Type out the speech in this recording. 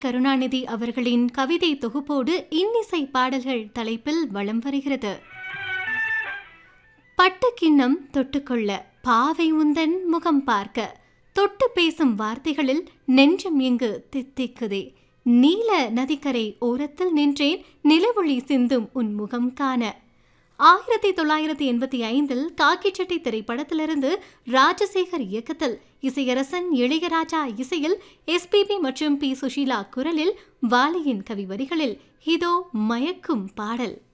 கருணாநிதி அவர்களின் கவிதை தொகுப்போடு இன்னிசை பாடல்கள் தலைப்பில் வலம் வருகிறது பட்டு கிண்ணம் தொட்டுக்கொள்ள பாவை உந்தன் முகம் பார்க்க தொட்டு பேசும் வார்த்தைகளில் நெஞ்சம் இங்கு தித்திக்குதே நீல நதிக்கரை ஓரத்தில் நின்றேன் நிலவொளி சிந்தும் உன் முகம் காண ஆயிரத்தி தொள்ளாயிரத்தி எண்பத்தி ஐந்தில் காக்கிச்சட்டை திரைப்படத்திலிருந்து ராஜசேகர் இயக்கத்தில் இசையரசன் இளையராஜா இசையில் எஸ்பிபி மற்றும் பி சுஷீலா குரலில் வாலியின் கவிவரிகளில் இதோ மயக்கும் பாடல்